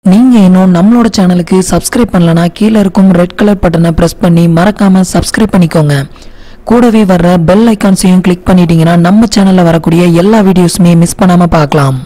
நீங்கள் இன்னும் நம்மளோட சேனலுக்கு சப்ஸ்கிரைப் பண்ணலனா கீழே இருக்கும் ரெட் கலர் பட்டனை ப்ரெஸ் பண்ணி மறக்காம சப்ஸ்கிரைப் பண்ணிக்கோங்க கூடவே வர்ற பெல் ஐக்கான்ஸையும் கிளிக் பண்ணிட்டீங்கன்னா நம்ம சேனலில் வரக்கூடிய எல்லா வீடியோஸுமே மிஸ் பண்ணாமல் பார்க்கலாம்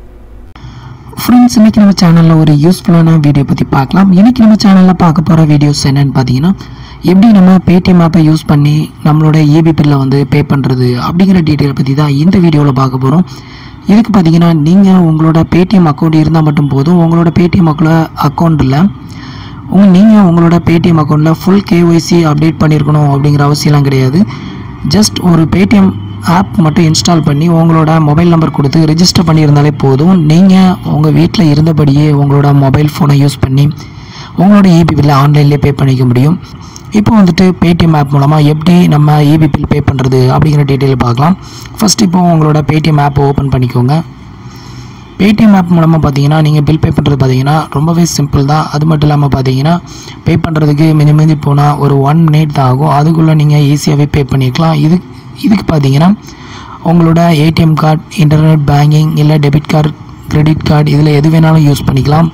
ஃப்ரெண்ட்ஸ் இன்னைக்கு நம்ம சேனலில் ஒரு யூஸ்ஃபுல்லான வீடியோ பற்றி பார்க்கலாம் இன்னைக்கு நம்ம சேனலில் பார்க்க போகிற வீடியோஸ் என்னன்னு பார்த்தீங்கன்னா எப்படி நம்ம பேடிஎம் ஆப்பை யூஸ் பண்ணி நம்மளோட ஏபி பில்லை வந்து பே பண்ணுறது அப்படிங்கிற டீட்டெயில் பற்றி தான் இந்த வீடியோவில் பார்க்க போகிறோம் இதுக்கு பார்த்தீங்கன்னா நீங்கள் உங்களோட பேடிஎம் அக்கௌண்ட் இருந்தால் மட்டும் போதும் உங்களோட பேடிஎம் அக்கௌண்ட் அக்கௌண்ட்டில் உங்க நீங்கள் உங்களோட பேடிஎம் அக்கௌண்ட்டில் ஃபுல் கேஒய்சி அப்டேட் பண்ணியிருக்கணும் அப்படிங்கிற அவசியம்லாம் கிடையாது ஜஸ்ட் ஒரு பேடிஎம் ஆப் மட்டும் இன்ஸ்டால் பண்ணி உங்களோட மொபைல் நம்பர் கொடுத்து ரெஜிஸ்டர் பண்ணியிருந்தாலே போதும் நீங்கள் உங்கள் வீட்டில் இருந்தபடியே உங்களோட மொபைல் ஃபோனை யூஸ் பண்ணி உங்களோட இபி பில்லை ஆன்லைன்லேயே பே பண்ணிக்க முடியும் இப்போ வந்துட்டு பேடிஎம் ஆப் மூலமாக எப்படி நம்ம இபி பில் பே பண்ணுறது அப்படிங்கிற டீட்டெயில் பார்க்கலாம் ஃபர்ஸ்ட் இப்போ உங்களோட பேடிஎம் ஆப்பை ஓப்பன் பண்ணிக்கோங்க பேடிஎம் ஆப் மூலமாக பார்த்தீங்கன்னா நீங்கள் பில் பே பண்ணுறது பார்த்தீங்கன்னா ரொம்பவே சிம்பிள் தான் அது மட்டும் இல்லாமல் பார்த்தீங்கன்னா பே பண்ணுறதுக்கு மிஞ்சி மிஞ்சி போனால் ஒரு ஒன் மினிட் தான் ஆகும் அதுக்குள்ளே நீங்கள் ஈஸியாகவே பே பண்ணிக்கலாம் இது இதுக்கு பார்த்தீங்கன்னா உங்களோட ஏடிஎம் கார்டு இன்டர்நெட் பேங்கிங் இல்லை டெபிட் கார்டு கிரெடிட் கார்டு இதில் எது வேணாலும் யூஸ் பண்ணிக்கலாம்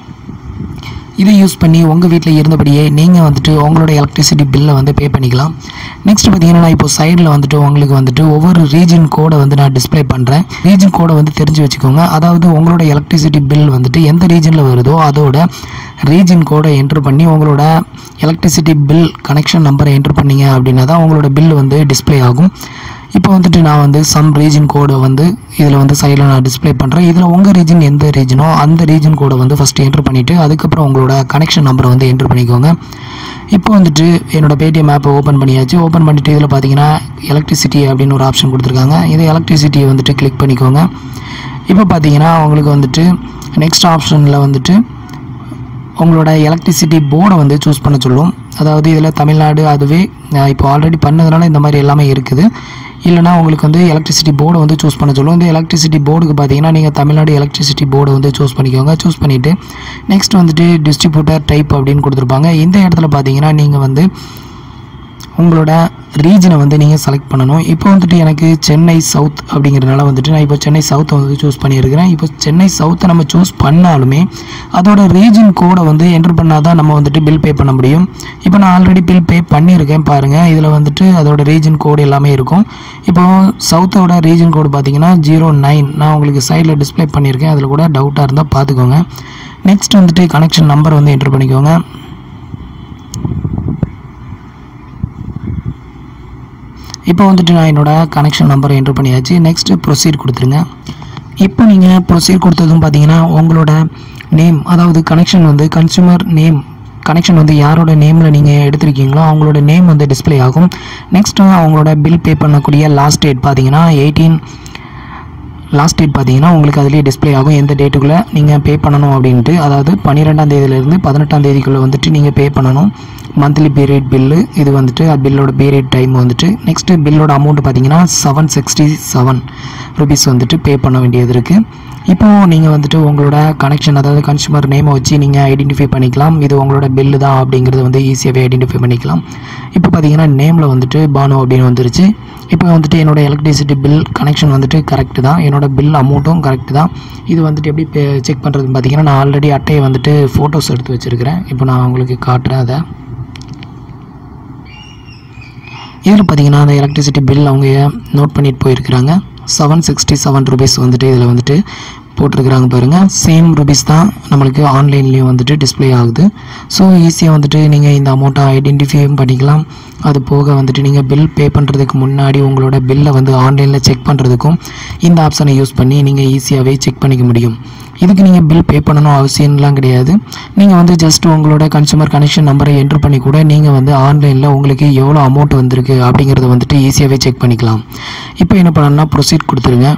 இதை யூஸ் பண்ணி உங்கள் வீட்டில் இருந்தபடியே நீங்கள் வந்துட்டு உங்களோட எலக்ட்ரிசிட்டி பில்லை வந்து பே பண்ணிக்கலாம் நெக்ஸ்ட் பார்த்தீங்கன்னா நான் இப்போ சைடில் வந்துட்டு உங்களுக்கு வந்துட்டு ஒவ்வொரு ரீஜன் கோடை வந்து நான் டிஸ்ப்ளே பண்ணுறேன் ரீஜன் கோடை வந்து தெரிஞ்சு வச்சுக்கோங்க அதாவது உங்களோட எலக்ட்ரிசிட்டி பில் வந்துட்டு எந்த ரீஜனில் வருதோ அதோட ரீஜன் கோடை என்ட்ரு பண்ணி உங்களோட எலக்ட்ரிசிட்டி பில் கனெக்ஷன் நம்பரை என்ட்ரு பண்ணீங்க அப்படின்னா தான் உங்களோட பில் வந்து டிஸ்ப்ளே ஆகும் இப்போ வந்துட்டு நான் வந்து சம் ரீஜன் கோடை வந்து இதில் வந்து சைடில் நான் டிஸ்ப்ளே பண்ணுறேன் இதில் உங்கள் ரீஜன் எந்த ரீஜனோ அந்த ரீஜன் கோடை வந்து ஃபஸ்ட்டு என்ட்ரு பண்ணிவிட்டு அதுக்கப்புறம் உங்களோட கனெக்ஷன் நம்பரை வந்து என்ட்ரு பண்ணிக்கோங்க இப்போ வந்துட்டு என்னோட பேடிஎம் ஆப்பை ஓப்பன் பண்ணியாச்சு ஓப்பன் பண்ணிவிட்டு இதில் பார்த்தீங்கன்னா எலக்ட்ரிசிட்டி அப்படின்னு ஒரு ஆப்ஷன் கொடுத்துருக்காங்க இது எலக்ட்ரிசிட்டியை வந்துட்டு கிளிக் பண்ணிக்கோங்க இப்போ பார்த்தீங்கன்னா உங்களுக்கு வந்துட்டு நெக்ஸ்ட் ஆப்ஷனில் வந்துட்டு உங்களோட எலக்ட்ரிசிட்டி போர்டை வந்து சூஸ் பண்ண சொல்லும் அதாவது இதில் தமிழ்நாடு அதுவே நான் இப்போ ஆல்ரெடி பண்ணதுனால இந்த மாதிரி எல்லாமே இருக்குது இல்லைனா உங்களுக்கு வந்து எலக்ட்ரிசிட்டி போர்டை வந்து சூஸ் பண்ண சொல்லும் இந்த எலக்ட்ரிசிட்டி போர்டுக்கு பார்த்தீங்கன்னா நீங்கள் தமிழ்நாடு எலக்ட்ரிசிட்டி போர்டை வந்து சூஸ் பண்ணிக்கோங்க சூஸ் பண்ணிவிட்டு நெக்ஸ்ட் வந்துட்டு டிஸ்ட்ரிபியூட்டர் டைப் அப்படின்னு கொடுத்துருப்பாங்க இந்த இடத்துல பார்த்தீங்கன்னா நீங்கள் வந்து உங்களோட ரீஜனை வந்து நீங்கள் செலக்ட் பண்ணணும் இப்போ வந்துட்டு எனக்கு சென்னை சவுத் அப்படிங்கிறதுனால வந்துட்டு நான் இப்போ சென்னை சவுத்தை வந்து சூஸ் பண்ணியிருக்கிறேன் இப்போ சென்னை சவுத்தை நம்ம சூஸ் பண்ணாலுமே அதோட ரீஜன் கோடை வந்து என்ட்ரு பண்ணால் தான் நம்ம வந்துட்டு பில் பே பண்ண முடியும் இப்போ நான் ஆல்ரெடி பில் பே பண்ணியிருக்கேன் பாருங்கள் இதில் வந்துட்டு அதோட ரீஜன் கோடு எல்லாமே இருக்கும் இப்போ சவுத்தோட ரீஜன் கோடு பார்த்தீங்கன்னா ஜீரோ நைன் நான் உங்களுக்கு சைடில் டிஸ்ப்ளே பண்ணியிருக்கேன் அதில் கூட டவுட்டாக இருந்தால் பார்த்துக்கோங்க நெக்ஸ்ட் வந்துட்டு கனெக்ஷன் நம்பர் வந்து என்ட்ரு பண்ணிக்கோங்க இப்போ வந்துட்டு நான் என்னோட கனெக்ஷன் நம்பரை என்ட்ரு பண்ணியாச்சு நெக்ஸ்ட்டு ப்ரொசீட் கொடுத்துருங்க இப்போ நீங்கள் ப்ரொசீட் கொடுத்ததும் பார்த்தீங்கன்னா உங்களோட நேம் அதாவது கனெக்ஷன் வந்து கன்சூமர் நேம் கனெக்ஷன் வந்து யாரோட நேமில் நீங்கள் எடுத்திருக்கீங்களோ அவங்களோட நேம் வந்து டிஸ்ப்ளே ஆகும் நெக்ஸ்ட்டு அவங்களோட பில் பே பண்ணக்கூடிய லாஸ்ட் டேட் பார்த்தீங்கன்னா எயிட்டீன் லாஸ்ட் டேட் பார்த்தீங்கன்னா உங்களுக்கு அதிலே டிஸ்ப்ளே ஆகும் எந்த டேட்டுக்குள்ளே நீங்கள் பே பண்ணணும் அப்படின்ட்டு அதாவது பன்னிரெண்டாம் தேதியிலேருந்து பதினெட்டாம் தேதிக்குள்ளே வந்துட்டு நீங்கள் பே பண்ணணும் மந்த்லி பீரியட் பில்லு இது வந்துட்டு பில்லோட பீரியட் டைம் வந்துட்டு நெக்ஸ்ட்டு பில்லோட அமௌண்ட் பார்த்தீங்கன்னா செவன் சிக்ஸ்டி செவன் ருபீஸ் வந்துட்டு பே பண்ண வேண்டியது இருக்குது இப்போ நீங்கள் வந்துட்டு உங்களோட கனெக்ஷன் அதாவது கன்சூமர் நேமை வச்சு நீங்கள் ஐடென்டிஃபை பண்ணிக்கலாம் இது உங்களோட பில்லு தான் அப்படிங்கிறது வந்து ஈஸியாகவே ஐடென்டிஃபை பண்ணிக்கலாம் இப்போ பார்த்தீங்கன்னா நேமில் வந்துட்டு பானு அப்படின்னு வந்துருச்சு இப்போ வந்துட்டு என்னோட எலக்ட்ரிசிட்டி பில் கனெக்ஷன் வந்துட்டு கரெக்டு தான் என்னோட பில் அமௌண்ட்டும் கரெக்டு தான் இது வந்துட்டு எப்படி செக் பண்ணுறதுன்னு பார்த்தீங்கன்னா நான் ஆல்ரெடி அட்டையை வந்துட்டு ஃபோட்டோஸ் எடுத்து வச்சுருக்கிறேன் இப்போ நான் உங்களுக்கு காட்டுறேன் அதை இதில் பார்த்தீங்கன்னா அந்த எலக்ட்ரிசிட்டி பில் அவங்க நோட் பண்ணிட்டு போயிருக்கிறாங்க செவன் சிக்ஸ்டி செவன் ருபீஸ் வந்துட்டு இதில் வந்துட்டு போட்டிருக்கிறாங்க பாருங்கள் சேம் ருபீஸ் தான் நம்மளுக்கு ஆன்லைன்லேயும் வந்துட்டு டிஸ்ப்ளே ஆகுது ஸோ ஈஸியாக வந்துட்டு நீங்கள் இந்த அமௌண்ட்டை ஐடென்டிஃபையும் பண்ணிக்கலாம் அது போக வந்துட்டு நீங்கள் பில் பே பண்ணுறதுக்கு முன்னாடி உங்களோட பில்லை வந்து ஆன்லைனில் செக் பண்ணுறதுக்கும் இந்த ஆப்ஷனை யூஸ் பண்ணி நீங்கள் ஈஸியாகவே செக் பண்ணிக்க முடியும் இதுக்கு நீங்கள் பில் பே பண்ணணும் அவசியம்லாம் கிடையாது நீங்கள் வந்து ஜஸ்ட் உங்களோட கன்சூமர் கனெக்ஷன் நம்பரை என்ட்ரு பண்ணி கூட நீங்கள் வந்து ஆன்லைனில் உங்களுக்கு எவ்வளோ அமௌண்ட் வந்திருக்கு அப்படிங்கிறத வந்துட்டு ஈஸியாகவே செக் பண்ணிக்கலாம் இப்போ என்ன பண்ணணும்னா ப்ரொசீட் கொடுத்துருங்க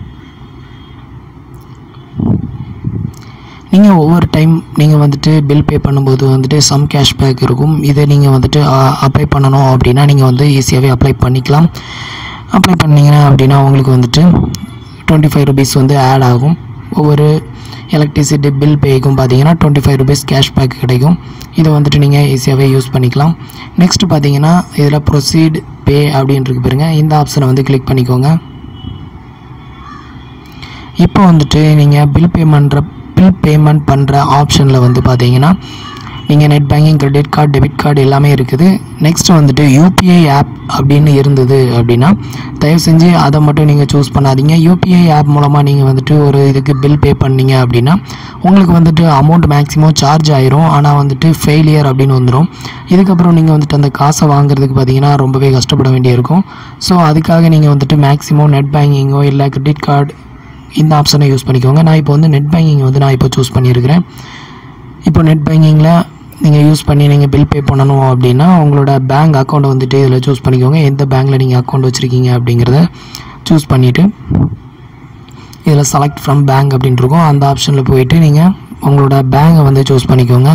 நீங்கள் ஒவ்வொரு டைம் நீங்கள் வந்துட்டு பில் பே பண்ணும்போது வந்துட்டு சம் கேஷ்பேக் இருக்கும் இதை நீங்கள் வந்துட்டு அப்ளை பண்ணணும் அப்படின்னா நீங்கள் வந்து ஈஸியாகவே அப்ளை பண்ணிக்கலாம் அப்ளை பண்ணீங்கன்னா அப்படின்னா உங்களுக்கு வந்துட்டு டுவெண்ட்டி ஃபைவ் ருபீஸ் வந்து ஆட் ஆகும் ஒவ்வொரு எலக்ட்ரிசிட்டி பில் பேக்கும் பார்த்தீங்கன்னா டுவெண்ட்டி ஃபைவ் ருபீஸ் கேஷ்பேக் கிடைக்கும் இதை வந்துட்டு நீங்கள் ஈஸியாகவே யூஸ் பண்ணிக்கலாம் நெக்ஸ்ட் பார்த்தீங்கன்னா இதில் ப்ரொசீட் பே அப்படின்ட்டு பாருங்க இந்த ஆப்ஷனை வந்து கிளிக் பண்ணிக்கோங்க இப்போ வந்துட்டு நீங்கள் பில் பே பண்ணுற பில் பேமெண்ட் பண்ணுற ஆப்ஷனில் வந்து பார்த்தீங்கன்னா நீங்கள் net banking credit card debit card எல்லாமே இருக்குது நெக்ஸ்ட் வந்துட்டு யூபிஐ ஆப் அப்படின்னு இருந்தது அப்படின்னா தயவு செஞ்சு அதை மட்டும் நீங்கள் சூஸ் பண்ணாதீங்க யூபிஐ ஆப் மூலமாக நீங்கள் வந்துட்டு ஒரு இதுக்கு பில் பே பண்ணீங்க அப்படின்னா உங்களுக்கு வந்துட்டு அமௌண்ட் மேக்ஸிமம் சார்ஜ் ஆயிரும் ஆனால் வந்துட்டு ஃபெயிலியர் அப்படின்னு வந்துடும் இதுக்கப்புறம் நீங்கள் வந்துட்டு அந்த காசை வாங்குறதுக்கு பார்த்தீங்கன்னா ரொம்பவே கஷ்டப்பட வேண்டியிருக்கும் ஸோ அதுக்காக நீங்கள் வந்துட்டு மேக்ஸிமம் நெட் பேங்கிங்கோ இல்லை கிரெடிட் கார்டு இந்த ஆப்ஷனை யூஸ் பண்ணிக்கோங்க நான் இப்போ வந்து நெட் பேங்கிங் வந்து நான் இப்போ சூஸ் பண்ணியிருக்கிறேன் இப்போ நெட் பேங்கிங்கில் நீங்கள் யூஸ் பண்ணி நீங்கள் பில் பே பண்ணணும் அப்படின்னா உங்களோட பேங்க் அக்கௌண்ட்டை வந்துட்டு இதில் சூஸ் பண்ணிக்கோங்க எந்த பேங்க்கில் நீங்கள் அக்கௌண்ட் வச்சுருக்கீங்க அப்படிங்கிறத சூஸ் பண்ணிவிட்டு இதில் செலக்ட் ஃப்ரம் பேங்க் அப்படின்னு இருக்கும் அந்த ஆப்ஷனில் போயிட்டு நீங்கள் உங்களோட பேங்கை வந்து சூஸ் பண்ணிக்கோங்க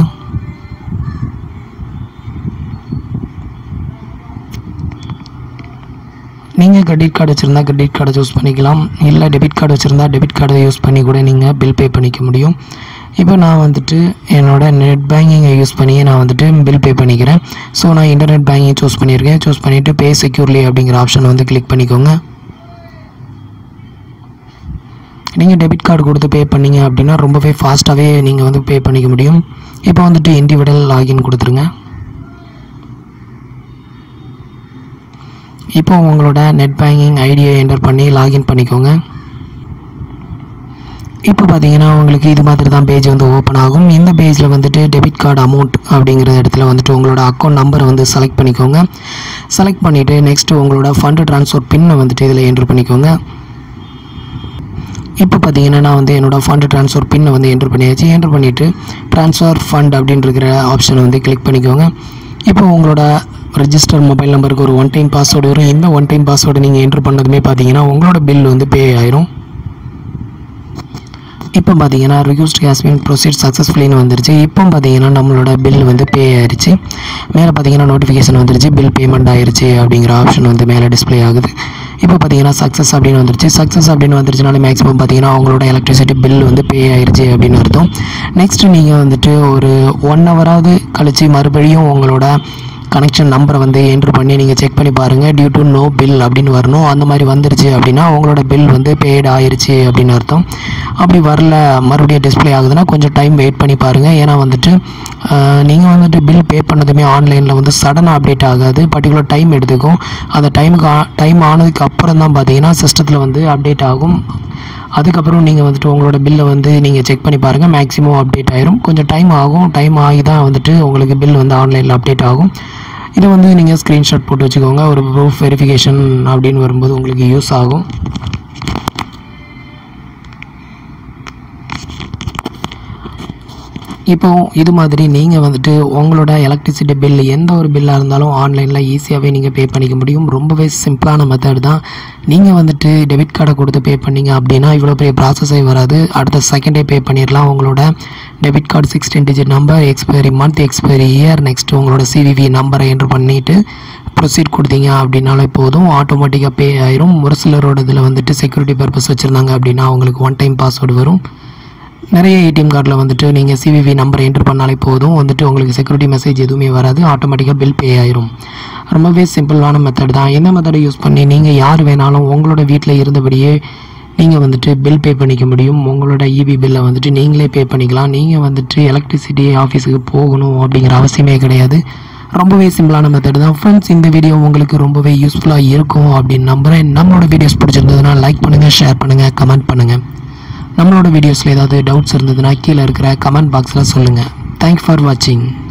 நீங்கள் கிரெடிட் கார்டு வச்சுருந்தா கிரெடிட் கார்டை சூஸ் பண்ணிக்கலாம் இல்லை டெபிட் கார்டு வச்சுருந்தா டெபிட் கார்டை யூஸ் பண்ணி கூட நீங்கள் பில் பே பண்ணிக்க முடியும் இப்போ நான் வந்துட்டு என்னோட நெட் பேங்கிங்கை யூஸ் பண்ணி நான் வந்துட்டு பில் பே பண்ணிக்கிறேன் ஸோ நான் இன்டர்நெட் பேங்கிங் சூஸ் பண்ணியிருக்கேன் சூஸ் பண்ணிவிட்டு பே செக்யூர்லி அப்படிங்கிற ஆப்ஷன் வந்து கிளிக் பண்ணிக்கோங்க நீங்கள் டெபிட் கார்டு கொடுத்து பே பண்ணீங்க அப்படின்னா ரொம்பவே ஃபாஸ்ட்டாகவே நீங்கள் வந்து பே பண்ணிக்க முடியும் இப்போ வந்துட்டு இண்டிவிடுவல் லாகின் கொடுத்துருங்க இப்போ உங்களோட நெட் பேங்கிங் ஐடியை என்டர் பண்ணி லாகின் பண்ணிக்கோங்க இப்போ பார்த்தீங்கன்னா உங்களுக்கு இது மாதிரி தான் பேஜ் வந்து ஓப்பன் ஆகும் இந்த பேஜில் வந்துட்டு டெபிட் கார்டு அமௌண்ட் அப்படிங்கிற இடத்துல வந்துட்டு உங்களோட அக்கௌண்ட் நம்பரை வந்து செலக்ட் பண்ணிக்கோங்க செலக்ட் பண்ணிவிட்டு நெக்ஸ்ட்டு உங்களோட ஃபண்டு ட்ரான்ஸ்ஃபர் பின்னை வந்துட்டு இதில் என்ட்ரு பண்ணிக்கோங்க இப்போ பார்த்தீங்கன்னா நான் வந்து என்னோட ஃபண்ட் ட்ரான்ஸ்ஃபர் பின்னை வந்து என்ட்ரு பண்ணியாச்சு என்ட்ரு பண்ணிவிட்டு ட்ரான்ஸ்ஃபர் ஃபண்ட் அப்படின்னு இருக்கிற ஆப்ஷனை வந்து கிளிக் பண்ணிக்கோங்க இப்போ உங்களோட ரெஜிஸ்டர் மொபைல் நம்பருக்கு ஒரு ஒன் டைம் பாஸ்வேர்டு வரும் இந்த ஒன் டைம் பாஸ்வேர்டு நீங்கள் என்ட்ரு பண்ணதுமே பார்த்தீங்கன்னா உங்களோட பில் வந்து பே ஆயிரும் இப்போ பார்த்தீங்கன்னா ரிக்வஸ்ட் ஹேஸ்பின் ப்ரொசீட் சக்ஸஸ்ஃபுல்லின்னு வந்துருச்சு இப்போ பார்த்தீங்கன்னா நம்மளோட பில் வந்து பே ஆயிருச்சு மேலே பார்த்தீங்கன்னா நோட்டிஃபிகேஷன் வந்துருச்சு பில் பேமெண்ட் ஆயிருச்சு அப்படிங்கிற ஆப்ஷன் வந்து மேலே டிஸ்ப்ளே ஆகுது இப்போ பார்த்தீங்கன்னா சக்ஸஸ் அப்படின்னு வந்துருச்சு சக்ஸஸ் அப்படின்னு வந்துருச்சுனால மேக்ஸிமம் பார்த்தீங்கன்னா அவங்களோட எலக்ட்ரிசிட்டி பில் வந்து பே ஆயிருச்சு அப்படின்னு அர்த்தம் நெக்ஸ்ட் நீங்கள் வந்துட்டு ஒரு ஒன் ஹவராவது கழிச்சு மறுபடியும் உங்களோட கனெக்ஷன் நம்பரை வந்து என்ட்ரு பண்ணி நீங்கள் செக் பண்ணி பாருங்கள் டியூ டு நோ பில் அப்படின்னு வரணும் அந்த மாதிரி வந்துருச்சு அப்படின்னா உங்களோட பில் வந்து பெய்டு ஆயிருச்சு அப்படின்னு அர்த்தம் அப்படி வரல மறுபடியும் டிஸ்ப்ளே ஆகுதுன்னா கொஞ்சம் டைம் வெயிட் பண்ணி பாருங்கள் ஏன்னா வந்துட்டு நீங்கள் வந்துட்டு பில் பே பண்ணதுமே ஆன்லைனில் வந்து சடனாக அப்டேட் ஆகாது பர்டிகுலர் டைம் எடுத்துக்கும் அந்த டைமுக்கு டைம் ஆனதுக்கு அப்புறம் தான் பார்த்தீங்கன்னா சிஸ்டத்தில் வந்து அப்டேட் ஆகும் அதுக்கப்புறம் நீங்கள் வந்துட்டு உங்களோட பில்லை வந்து நீங்கள் செக் பண்ணி பாருங்கள் மேக்ஸிமம் அப்டேட் ஆயிரும் கொஞ்சம் டைம் ஆகும் டைம் ஆகி தான் வந்துட்டு உங்களுக்கு பில் வந்து ஆன்லைனில் அப்டேட் ஆகும் இதை வந்து நீங்கள் ஸ்க்ரீன்ஷாட் போட்டு வச்சுக்கோங்க ஒரு ப்ரூஃப் வெரிஃபிகேஷன் அப்படின்னு வரும்போது உங்களுக்கு யூஸ் ஆகும் இப்போ இது மாதிரி நீங்கள் வந்துட்டு உங்களோட எலக்ட்ரிசிட்டி பில் எந்த ஒரு பில்லாக இருந்தாலும் ஆன்லைனில் ஈஸியாகவே நீங்கள் பே பண்ணிக்க முடியும் ரொம்பவே சிம்பிளான மெத்தட் தான் நீங்கள் வந்துட்டு டெபிட் கார்டை கொடுத்து பே பண்ணீங்க அப்படின்னா இவ்வளோ பெரிய ப்ராசஸே வராது அடுத்த செகண்டே பே பண்ணிடலாம் உங்களோட debit card sixteen digit number expiry month expiry year next உங்களோட சிவிவி நம்பரை என்ட்ரு பண்ணிவிட்டு ப்ரொசீட் கொடுத்தீங்க அப்படின்னாலே போதும் ஆட்டோமேட்டிக்காக பே ஆயிரும் ஒரு சிலரோட இதில் வந்துட்டு செக்யூரிட்டி பர்பஸ் வச்சுருந்தாங்க அப்படின்னா அவங்களுக்கு ஒன் டைம் பாஸ்வேர்டு வரும் நிறைய ஏடிஎம் கார்டில் வந்துட்டு நீங்கள் சிவிவி நம்பர் என்ட்ரு பண்ணாலே போதும் வந்துட்டு உங்களுக்கு செக்யூரிட்டி மெசேஜ் எதுவுமே வராது ஆட்டோமேட்டிக்காக பில் பே ஆயிரும் ரொம்பவே சிம்பிளான மெத்தட் தான் எந்த மெத்தடை யூஸ் பண்ணி நீங்கள் யார் வேணாலும் உங்களோட வீட்டில் இருந்தபடியே நீங்கள் வந்துட்டு பில் பே பண்ணிக்க முடியும் உங்களோட இபி பில்லை வந்துட்டு நீங்களே பே பண்ணிக்கலாம் நீங்கள் வந்துட்டு எலக்ட்ரிசிட்டி ஆஃபீஸுக்கு போகணும் அப்படிங்கிற அவசியமே கிடையாது ரொம்பவே சிம்பிளான மெத்தட் தான் ஃப்ரெண்ட்ஸ் இந்த வீடியோ உங்களுக்கு ரொம்பவே யூஸ்ஃபுல்லாக இருக்கும் அப்படின்னு நம்புகிறேன் நம்மளோட வீடியோஸ் பிடிச்சிருந்ததுன்னா லைக் பண்ணுங்கள் ஷேர் பண்ணுங்கள் கமெண்ட் பண்ணுங்கள் நம்மளோட வீடியோஸில் ஏதாவது டவுட்ஸ் இருந்ததுன்னா கீழே இருக்கிற கமெண்ட் பாக்ஸில் சொல்லுங்கள் தேங்க்ஸ் ஃபார் வாட்சிங்